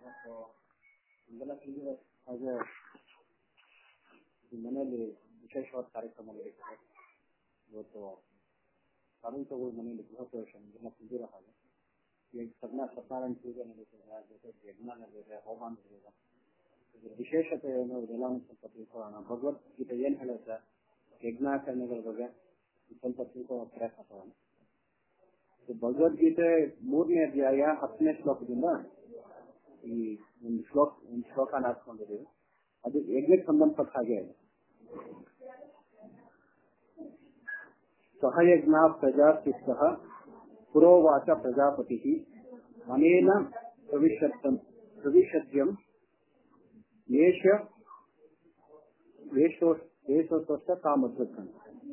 ಇದೆಲ್ಲ ತಿಳಿದಿರೋ ಹಾಗೆ ಈ ಮನೆಯಲ್ಲಿ ವಿಶೇಷವಾದ ಕಾರ್ಯಕ್ರಮ ನಡೀತದೆ ಇವತ್ತು ಸಾರ್ವಜನಿಕಗಳ ಮನೆಯಲ್ಲಿ ಗೃಹ ಪ್ರವೇಶ ಇದೆಲ್ಲ ತಿಳಿದಿರೋ ಹಾಗೆ ಈಗ ಸತ್ಯ ಸತ್ಯನಾರಾಯಣ ಪೂಜೆ ನಡೀತದೆ ಜೊತೆಗೆ ಯಜ್ಞ ನಡೆದಿದೆ ಹೋಮ ನಡೆದಿದೆ ಇದ್ರ ವಿಶೇಷತೆ ಏನು ಇದೆಲ್ಲವನ್ನು ಸ್ವಲ್ಪ ತಿಳ್ಕೊಳ್ಳೋಣ ಭಗವದ್ಗೀತೆ ಏನ್ ಹೇಳುತ್ತೆ ಯಜ್ಞಾಚರಣೆಗಳ ಬಗ್ಗೆ ಸ್ವಲ್ಪ ತಿಳ್ಕೊಳ್ಳೋ ಪ್ರಯತ್ನ ಪಡೋಣ ಭಗವದ್ಗೀತೆ ಮೂರನೇ ಅಧ್ಯಾಯ ಹತ್ತನೇ ಶ್ಲೋಕದಿಂದ ಈ ಒಂದು ಶ್ಲೋಕ ಒಂದು ಶ್ಲೋಕನ ಹಾಕ್ಕೊಂಡಿದ್ದೀವಿ ಅದು ಯಜ್ಞಕ್ಕೆ ಸಂಬಂಧಪಟ್ಟ ಹಾಗೆ ಇದೆ ಸಹಯಜ್ಞ ಪ್ರಜಾಸ್ತಿಷ್ಟ ಪುರೋವಾಚ ಪ್ರಜಾಪತಿ ಅನೇನ ಭವಿಷ್ಯತ್ತಂ ಭವಿಷ್ಯತ್ಯಂ ಏಷ ಏಷೋಷ್ಟ ಕಾಮದೃತ್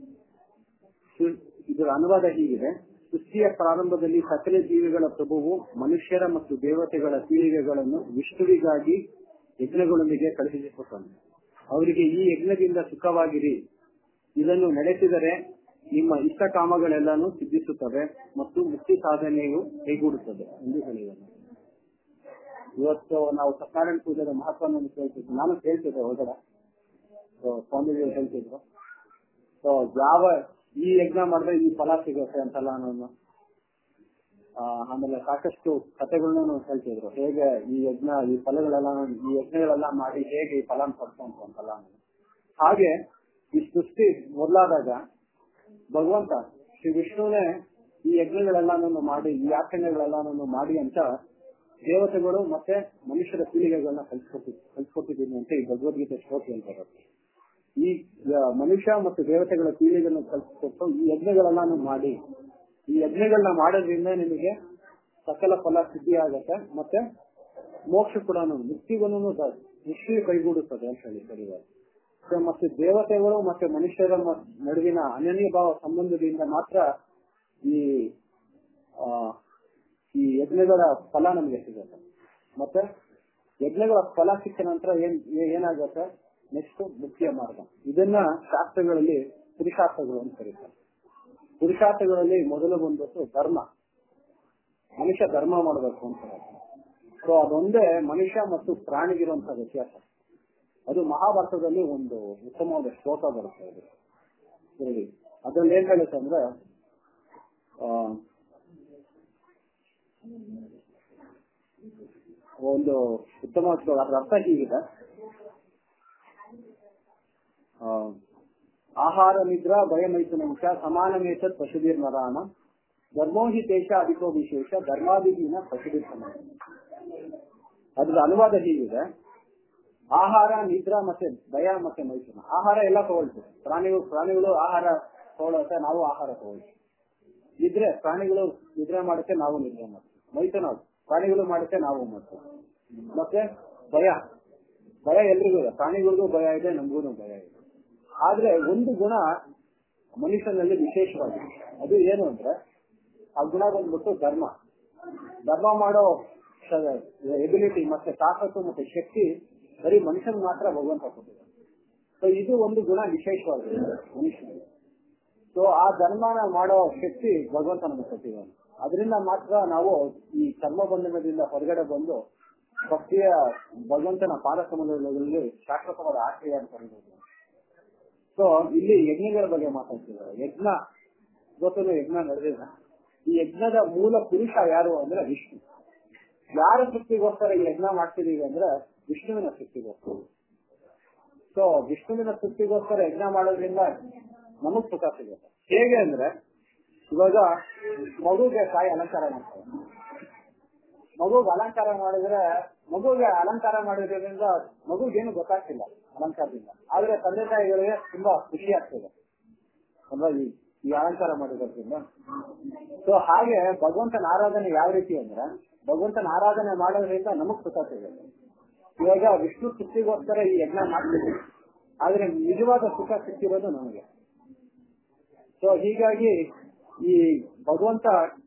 ಇದರ ಅನುವಾದ ಹೀಗಿದೆ ಸೃಷ್ಟಿಯ ಪ್ರಾರಂಭದಲ್ಲಿ ಸಕಲ ಜೀವಿಗಳ ಪ್ರಭುವು ಮನುಷ್ಯರ ಮತ್ತು ದೇವತೆಗಳ ಪೀಳಿಗೆಗಳನ್ನು ವಿಷ್ಣುವಿಗಾಗಿ ಯಜ್ಞಗಳೊಂದಿಗೆ ಕಳುಹಿಸಿಕೊಟ್ಟನು ಅವರಿಗೆ ಈ ಯಜ್ಞದಿಂದ ಸುಖವಾಗಿರಿ ಇದನ್ನು ನಡೆಸಿದರೆ ನಿಮ್ಮ ಇಷ್ಟ ಕಾಮಗಳೆಲ್ಲಾನು ಸಿದ್ಧಿಸುತ್ತವೆ ಮತ್ತು ಮುಕ್ತಿ ಸಾಧನೆಯು ಕೈಗೂಡುತ್ತದೆ ಎಂದು ಹೇಳಿದನು ಇವತ್ತು ನಾವು ಸತ್ಯನಾರಾಯಣ ಪೂಜೆಯ ಮಹತ್ವವನ್ನು ಕೇಳ್ತಿದ್ವಿ ನಾನು ಕೇಳ್ತಿದ್ದೆ ಹೊರಗಡೆ ಸ್ವಾಮೀಜಿ ಹೇಳ್ತಿದ್ರು ಸೊ ಯಾವ ಈ ಯಜ್ಞ ಮಾಡಿದ್ರೆ ಈ ಫಲ ಸಿಗುತ್ತೆ ಅಂತೆಲ್ಲ ನಾನು ಆಮೇಲೆ ಸಾಕಷ್ಟು ಕಥೆಗಳನ್ನ ಹೇಳ್ತಿದ್ರು ಹೇಗೆ ಈ ಯಜ್ಞ ಈ ಫಲಗಳೆಲ್ಲ ಈ ಯಜ್ಞಗಳೆಲ್ಲ ಮಾಡಿ ಹೇಗೆ ಈ ಫಲ ಪಡ್ಕೊಂತ ಅಂತೆಲ್ಲ ಹಾಗೆ ಈ ಸೃಷ್ಟಿ ಮೊದಲಾದಾಗ ಭಗವಂತ ಶ್ರೀ ವಿಷ್ಣುನೇ ಈ ಯಜ್ಞಗಳೆಲ್ಲಾನು ಮಾಡಿ ಈ ಆಚರಣೆಗಳೆಲ್ಲಾನು ಮಾಡಿ ಅಂತ ದೇವತೆಗಳು ಮತ್ತೆ ಮನುಷ್ಯರ ಪೀಳಿಗೆಗಳನ್ನ ಕಲ್ಸ್ಕೊಟ್ಟಿ ಕಲ್ಸ್ಕೊಟ್ಟಿದ್ದೀನಿ ಅಂತ ಈ ಭಗವದ್ಗೀತೆ ಶ್ಲೋಕ ಹೇಳ್ತಾರೆ ಈ ಮನುಷ್ಯ ಮತ್ತು ದೇವತೆಗಳ ಪೀಳಿಗೆಯನ್ನು ಕಲ್ಸ್ಕೊಟ್ಟು ಈ ಯಜ್ಞಗಳೆಲ್ಲಾನು ಮಾಡಿ ಈ ಯಜ್ಞಗಳನ್ನ ಮಾಡೋದ್ರಿಂದ ನಿಮಗೆ ಸಕಲ ಫಲ ಸಿದ್ಧಿ ಆಗತ್ತೆ ಮತ್ತೆ ಮೋಕ್ಷ ಕೂಡ ಮುಕ್ತಿಗೂ ನಿಶ್ಚಯ ಕೈಗೂಡುತ್ತದೆ ಅಂತ ಹೇಳಿ ಸರಿಯಾಗಿ ಮತ್ತೆ ದೇವತೆಗಳು ಮತ್ತೆ ಮನುಷ್ಯರ ನಡುವಿನ ಅನನ್ಯ ಭಾವ ಸಂಬಂಧದಿಂದ ಮಾತ್ರ ಈ ಈ ಯಜ್ಞಗಳ ಫಲ ನಮಗೆ ಸಿಗುತ್ತೆ ಮತ್ತೆ ಯಜ್ಞಗಳ ಫಲ ಸಿಕ್ಕ ನಂತರ ಏನ್ ಏನಾಗುತ್ತೆ ನೆಕ್ಸ್ಟ್ ಮುಖ್ಯ ಮಾರ್ಗ ಇದನ್ನ ಶಾಸ್ತ್ರಗಳಲ್ಲಿ ಪುರುಷಾರ್ಥಗಳು ಅಂತ ಕರೀತಾರೆ ಪುರುಷಾರ್ಥಗಳಲ್ಲಿ ಮೊದಲು ಬಂದ್ಬಿಟ್ಟು ಧರ್ಮ ಮನುಷ್ಯ ಧರ್ಮ ಮಾಡಬೇಕು ಅಂತ ಸೊ ಅದೊಂದೇ ಮನುಷ್ಯ ಮತ್ತು ಪ್ರಾಣಿಗಿರುವಂತಹ ವ್ಯತ್ಯಾಸ ಅದು ಮಹಾಭಾರತದಲ್ಲಿ ಒಂದು ಉತ್ತಮವಾದ ಶ್ಲೋಕ ಬರುತ್ತೆ ಅದು ಸರಿ ಅದ್ರಲ್ಲಿ ಏನ್ ಹೇಳುತ್ತೆ ಅಂದ್ರೆ ಒಂದು ಉತ್ತಮವಾದ ಶ್ಲೋಕ ಅದ್ರ ಅರ್ಥ ಹೀಗಿದೆ ಆಹಾರ ನಿದ್ರಾ ಭಯಮೈಥುನಂಶ ಸಮಾನಮೇತ ಪಶುಬೀರ್ ನರಾಣ ಧರ್ಮೋ ಹಿ ದೇಶ ಅಧಿಕೋ ವಿಶೇಷ ಧರ್ಮಾದಿನ ಪಶುಬೀರ್ ಸಮಾನ ಅದ್ರ ಅನುವಾದ ಹೀಗಿದೆ ಆಹಾರ ನಿದ್ರಾ ಮತ್ತೆ ಭಯ ಮತ್ತೆ ಮೈಥುನ ಆಹಾರ ಎಲ್ಲ ತಗೊಳ್ತೀವಿ ಪ್ರಾಣಿಗಳು ಪ್ರಾಣಿಗಳು ಆಹಾರ ತಗೊಳುತ್ತೆ ನಾವು ಆಹಾರ ತಗೊಳ್ತೀವಿ ನಿದ್ರೆ ಪ್ರಾಣಿಗಳು ನಿದ್ರೆ ಮಾಡುತ್ತೆ ನಾವು ನಿದ್ರೆ ಮಾಡ್ತೀವಿ ಮೈಥುನ ಪ್ರಾಣಿಗಳು ಮಾಡುತ್ತೆ ನಾವು ಮಾಡ್ತೀವಿ ಮತ್ತೆ ಭಯ ಭಯ ಎಲ್ರಿಗೂ ಇದೆ ಪ್ರಾಣಿಗಳಿಗೂ ಭಯ ಇದೆ ನಮಗೂ ಭಯ ಇದೆ ಆದ್ರೆ ಒಂದು ಗುಣ ಮನುಷ್ಯನಲ್ಲಿ ವಿಶೇಷವಾಗಿದೆ ಅದು ಏನು ಅಂದ್ರೆ ಆ ಗುಣ ಬಂದ್ಬಿಟ್ಟು ಧರ್ಮ ಧರ್ಮ ಮಾಡೋ ಎಬಿಲಿಟಿ ಮತ್ತೆ ತಾಕತ್ತು ಮತ್ತೆ ಶಕ್ತಿ ಬರೀ ಮನುಷ್ಯನ್ ಮಾತ್ರ ಭಗವಂತ ಕೊಟ್ಟಿದ್ದಾರೆ ಸೊ ಇದು ಒಂದು ಗುಣ ವಿಶೇಷವಾಗಿದೆ ಮನುಷ್ಯನಿಗೆ ಸೊ ಆ ಧರ್ಮನ ಮಾಡೋ ಶಕ್ತಿ ಭಗವಂತ ನಮಗೆ ಕೊಟ್ಟಿದ್ದಾನೆ ಅದರಿಂದ ಮಾತ್ರ ನಾವು ಈ ಕರ್ಮ ಬಂಧನದಿಂದ ಹೊರಗಡೆ ಬಂದು ಭಕ್ತಿಯ ಭಗವಂತನ ಪಾದ ಸಮುದ್ರಗಳಲ್ಲಿ ಶಾಶ್ವತವಾದ ಆಶ್ರಯ ಅಂತ ಕರೀಬಹುದು ಸೊ ಇಲ್ಲಿ ಯಜ್ಞಗಳ ಬಗ್ಗೆ ಮಾತಾಡ್ತಿದ್ದಾರೆ ಯಜ್ಞ ಇವತ್ತು ಯಜ್ಞ ನಡೆದಿದೆ ಈ ಯಜ್ಞದ ಮೂಲ ಪುರುಷ ಯಾರು ಅಂದ್ರೆ ವಿಷ್ಣು ಯಾರ ತೃಪ್ತಿಗೋಸ್ಕರ ಈ ಯಜ್ಞ ಮಾಡ್ತಿದೀವಿ ಅಂದ್ರೆ ವಿಷ್ಣುವಿನ ತೃಪ್ತಿಗೋಸ್ಕರ ಸೊ ವಿಷ್ಣುವಿನ ತೃಪ್ತಿಗೋಸ್ಕರ ಯಜ್ಞ ಮಾಡೋದ್ರಿಂದ ನಮಗ್ ಸುಖ ಸಿಗುತ್ತೆ ಹೇಗೆ ಅಂದ್ರೆ ಇವಾಗ ಮಗುಗೆ ತಾಯಿ ಅಲಂಕಾರ ಮಾಡ್ತಾರೆ ಮಗುಗೆ ಅಲಂಕಾರ ಮಾಡಿದ್ರೆ ಮಗುಗೆ ಅಲಂಕಾರ ಮಾಡೋದ್ರಿಂದ ಮಗುಗೇನು ಗೊತ್ತಾಗ್ತಿಲ್ಲ ಅಲಂಕಾರದಿಂದ ಆದ್ರೆ ತಂದೆ ತಾಯಿಗಳಿಗೆ ತುಂಬಾ ಖುಷಿ ಆಗ್ತದೆ ಅಲ್ವಾ ಈ ಈ ಅಲಂಕಾರ ಮಾಡಿರೋದ್ರಿಂದ ಸೊ ಹಾಗೆ ಭಗವಂತನ ಆರಾಧನೆ ಯಾವ ರೀತಿ ಅಂದ್ರೆ ಭಗವಂತನ ಆರಾಧನೆ ಮಾಡೋದ್ರಿಂದ ನಮಗ್ ಸುಖ ಸಿಗುತ್ತೆ ಇವಾಗ ವಿಷ್ಣು ತೃಪ್ತಿಗೋಸ್ಕರ ಈ ಯಜ್ಞ ಮಾಡ್ತೀವಿ ಆದ್ರೆ ನಿಜವಾದ ಸುಖ ಸಿಕ್ಕಿರೋದು ನಮಗೆ ಸೊ ಹೀಗಾಗಿ ಈ ಭಗವಂತ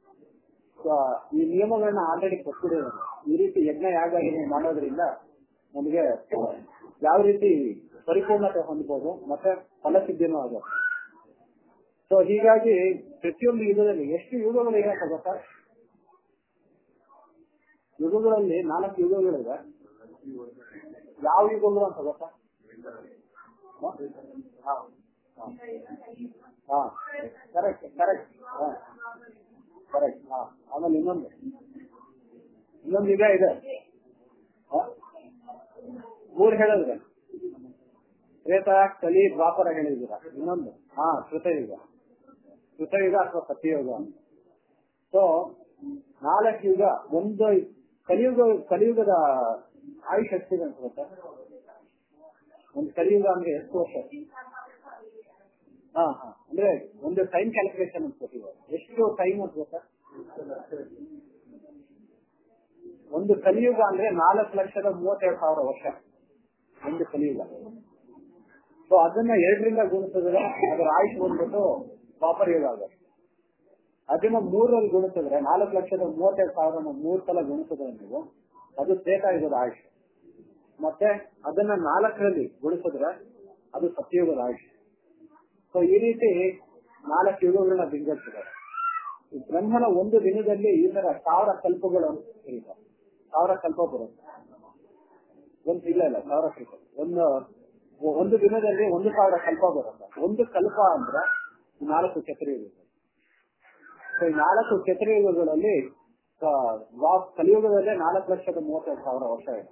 ಈ ನಿಯಮಗಳನ್ನ ಆಲ್ರೆಡಿ ಕೊಟ್ಟಿರೋದು ಈ ರೀತಿ ಯಜ್ಞ ಯಾಗ ಮಾಡೋದ್ರಿಂದ ನಮಗೆ ಯಾವ ರೀತಿ ಪರಿಪೂರ್ಣತೆ ಹೊಂದಬಹುದು ಮತ್ತೆ ಫಲಸಿದ್ಧಿನೂ ಆಗುತ್ತೆ ಸೊ ಹೀಗಾಗಿ ಪ್ರತಿಯೊಂದು ಯುಗದಲ್ಲಿ ಎಷ್ಟು ಯುಗಗಳು ಇರತ್ತೆ ಗೊತ್ತಾ ಯುಗಗಳಲ್ಲಿ ನಾಲ್ಕು ಯುಗಗಳಿವೆ ಯಾವ ಯುಗಗಳು ಅಂತ ಗೊತ್ತಾ ಹ? ಹಾ ಹಾ ಕರೆಕ್ಟ್ ಕರೆಕ್ಟ್ ಹಾ ಕರೆಕ್ಟ್ ಹಾ ಆಮೇಲೆ ಇನ್ನೊಂದು ಇನ್ನೊಂದು ಯುಗ ಇದೆ ಹ? ಮೂರು ಹೇಳಿದ್ರೆ ತ್ರೇತ ಕಲಿ ದ್ವಾಪರ ಹೇಳಿದ್ದೀರ ಇನ್ನೊಂದು ಹಾ ಕೃತಯುಗ ಕೃತಯುಗ ಅಥವಾ ಸತ್ಯಯುಗ ಅಂತ ಸೊ ನಾಲ್ಕು ಯುಗ ಒಂದು ಕಲಿಯುಗ ಕಲಿಯುಗದ ಆಯುಷ್ ಎಷ್ಟಿದೆ ಅಂತ ಗೊತ್ತಾ ಒಂದು ಕಲಿಯುಗ ಅಂದ್ರೆ ಎಷ್ಟು ವರ್ಷ ಹಾ ಹಾ ಅಂದ್ರೆ ಒಂದು ಟೈಮ್ ಕ್ಯಾಲ್ಕುಲೇಷನ್ ಅಂತ ಕೊಟ್ಟಿದ್ದಾರೆ ಎಷ್ಟು ಟೈಮ್ ಅಂತ ಗೊತ್ತಾ ಒಂದು ಕಲಿಯುಗ ಅಂದ್ರೆ ನಾಲ್ಕು ಲಕ್ಷದ ಮೂವತ್ತೆರಡು ಸಾವಿರ ವರ್ಷ ಒಂದು ಕಲಿಯುಗ ಸೊ ಅದನ್ನ ಎರಡರಿಂದ ಗುಣಿಸಿದ್ರೆ ಅದರ ಆಯುಷ್ ಬಂದ್ಬಿಟ್ಟು ಪಾಪರ್ ಯುಗ ಆಗುತ್ತೆ ಅದನ್ನ ಮೂರಲ್ಲಿ ಗುಣಿಸಿದ್ರೆ ನಾಲ್ಕು ಲಕ್ಷದ ಮೂವತ್ತೆರಡು ಸಾವಿರ ಮೂರ್ ಸಲ ಗುಣಿಸಿದ್ರೆ ನೀವು ಅದು ತ್ರೇತಾಯುಗದ ಆಯುಷ್ ಮತ್ತೆ ಅದನ್ನ ನಾಲ್ಕರಲ್ಲಿ ಗುಣಿಸಿದ್ರೆ ಅದು ಸತ್ಯಯುಗದ ಆಯುಷ್ ಸೊ ಈ ರೀತಿ ನಾಲ್ಕು ಯುಗಗಳನ್ನ ವಿಂಗಡಿಸಿದ್ದಾರೆ ಈ ಬ್ರಹ್ಮನ ಒಂದು ದಿನದಲ್ಲಿ ಈ ತರ ಸಾವಿರ ಕಲ್ಪಗಳು ಅಂತ ಕರೀತಾರೆ ಸಾವಿರ ಕಲ್ಪ ಬರುತ್ತೆ ಒಂದು ಇಲ್ಲ ಇಲ್ಲ ಸಾವಿರ ಕಲ್ಪ ಒಂದು ಒಂದು ದಿನದಲ್ಲಿ ಒಂದು ಸಾವಿರ ಕಲ್ಪ ಬರುತ್ತೆ ಒಂದು ಕಲ್ಪ ಅಂದ್ರೆ ಈ ನಾಲ್ಕು ಚಕ್ರಯುಗ ಸೊ ಈ ನಾಲ್ಕು ಚಕ್ರಯುಗಗಳಲ್ಲಿ ಆ, ವಾ- ಕಲಿಯುಗದಲ್ಲೇ ನಾಲ್ಕು ಲಕ್ಷದ ಮೂವತ್ತೆರಡು ಸಾವಿರ ವರ್ಷ ಇದೆ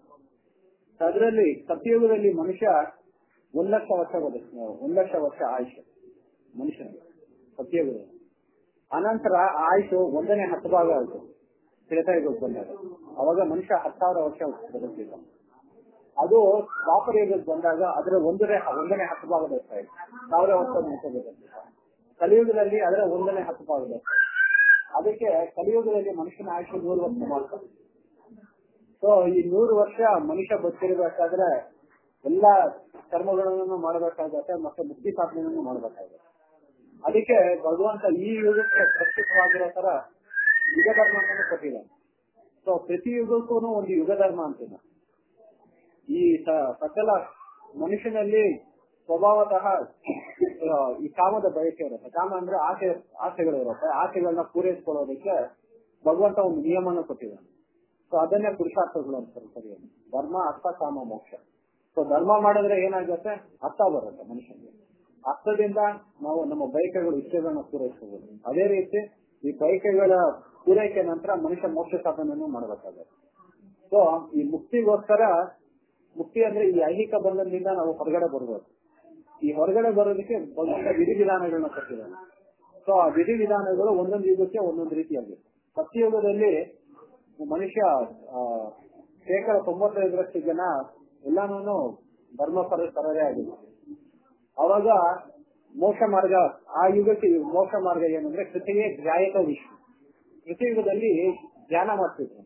ಅದರಲ್ಲಿ ಸತ್ಯಯುಗದಲ್ಲಿ ಮನುಷ್ಯ ಒಂದ್ ಲಕ್ಷ ವರ್ಷ ಬದುಕ ಒಂದ್ ಲಕ್ಷ ವರ್ಷ ಆಯುಷ್ ಮನುಷ್ಯನಿಗೆ ಸತ್ಯಯುಗದಲ್ಲಿ ಅನಂತರ ಆಯುಷು ಒಂದನೇ ಹತ್ತು ಭಾಗ ಆಯ್ತು ತ್ರೇತಾಯುಗಕ್ಕೆ ಬಂದಾಗ ಅವಾಗ ಮನುಷ್ಯ ಹತ್ತು ಸಾವಿರ ವರ್ಷ ಬದುಕಿದ್ದ ಅದು ದ್ವಾಪರ ಯುಗಕ್ಕೆ ಬಂದಾಗ ಅದರ ಒಂದನೇ ಒಂದನೇ ಹತ್ತು ಭಾಗ ಬರ್ತಾ ಇದೆ ಸಾವಿರ ವರ್ಷ ಮನುಷ್ಯ ಬದುಕಿದ್ದ ಕಲಿಯುಗದಲ್ಲಿ ಅದರ ಒಂದನೇ ಹತ್ತು ಭಾಗ ಬರ್ತಾ ಇದೆ ಅದಕ್ಕೆ ಕಲಿಯುಗದಲ್ಲಿ ಮನುಷ್ಯನ ಆಯುಷ್ಯ ನೂರು ವರ್ಷ ಮಾಡ್ತಾರೆ ಸೊ ಈ ನೂರು ವರ್ಷ ಮನುಷ್ಯ ಬದುಕಿರ್ಬೇಕಾದ್ರೆ ಎಲ್ಲಾ ಕರ್ಮಗಳನ್ನು ಮಾಡಬೇಕಾಗತ್ತೆ ಮತ್ತೆ ಮುಕ್ತಿ ಸಾಧನೆಯನ್ನು ಮಾಡಬೇಕಾಗುತ್ತೆ ಅದಕ್ಕೆ ಭಗವಂತ ಈ ಯುಗಕ್ಕೆ ಪ್ರಸ್ತುತವಾಗಿರೋ ತರ ಯುಗ ಧರ್ಮವನ್ನು ಕೊಟ್ಟಿದ್ದಾನೆ ಸೊ ಪ್ರತಿ ಯುಗಕ್ಕೂ ಒಂದು ಯುಗ ಧರ್ಮ ಅಂತಿಲ್ಲ ಈ ಸ- ಸಕಲ ಮನುಷ್ಯನಲ್ಲಿ ಸ್ವಭಾವತಃ ಆ, ಈ ಕಾಮದ ಬಯಕೆ ಇರುತ್ತೆ ಕಾಮ ಅಂದ್ರೆ ಆಸೆ ಆಸೆಗಳು ಇರುತ್ತೆ ಆಸೆಗಳನ್ನ ಪೂರೈಸ್ಕೊಳ್ಳೋದಕ್ಕೆ ಭಗವಂತ ಒಂದು ನಿಯಮನ ಕೊಟ್ಟಿದ್ದಾನೆ ಸೊ ಅದನ್ನೇ ಪುರುಷಾರ್ಥಗಳು ಅಂತಾರೆ ಸರಿಯಾಗಿ ಧರ್ಮ ಅರ್ಥ ಕಾಮ ಮೋಕ್ಷ ಸೊ ಧರ್ಮ ಮಾಡಿದ್ರೆ ಏನಾಗುತ್ತೆ ಅರ್ಥ ಬರುತ್ತೆ ಮನುಷ್ಯನಿಗೆ ಅರ್ಥದಿಂದ ನಾವು ನಮ್ಮ ಬಯಕೆಗಳು ಇಷ್ಟಗಳನ್ನ ಪೂರೈಸಬಹುದು ಅದೇ ರೀತಿ ಈ ಬಯಕೆಗಳ ಪೂರೈಕೆ ನಂತರ ಮನುಷ್ಯ ಮೋಕ್ಷ ಸಾಧನೆಯನ್ನು ಮಾಡಬೇಕಾಗುತ್ತೆ ಸೊ ಈ ಮುಕ್ತಿಗೋಸ್ಕರ ಮುಕ್ತಿ ಅಂದ್ರೆ ಈ ಐಹಿಕ ಬಂಧನದಿಂದ ನಾವು ಹೊರಗಡೆ ಬರ್ಬೋದು ಈ ಹೊರಗಡೆ ಬರೋದಕ್ಕೆ ಭಗವಂತ ವಿಧಿವಿಧಾನಗಳನ್ನ ಕೊಟ್ಟಿದ್ದಾನೆ ಸೊ ಆ ವಿಧಿವಿಧಾನಗಳು ಒಂದೊಂದು ಯುಗಕ್ಕೆ ಒಂದೊಂದು ರೀತಿಯಾಗಿದೆ ಸತ್ಯಯುಗದಲ್ಲಿ ಮನುಷ್ಯ ಆ, ಶೇಕಡ ತೊಂಬತ್ತೈದರಷ್ಟು ಜನ ಎಲ್ಲಾನು ಧರ್ಮಪರ ಪರರೇ ಆಗಿದೆ ಅವಾಗ ಮೋಕ್ಷ ಮಾರ್ಗ ಆ ಯುಗಕ್ಕೆ ಮೋಕ್ಷ ಮಾರ್ಗ ಏನಂದ್ರೆ ಕೃತಿಯೇ ಧ್ಯಾಯಕ ವಿಶ್ವ ಕೃತಿಯುಗದಲ್ಲಿ ಧ್ಯಾನ ಮಾಡ್ತಿದ್ರು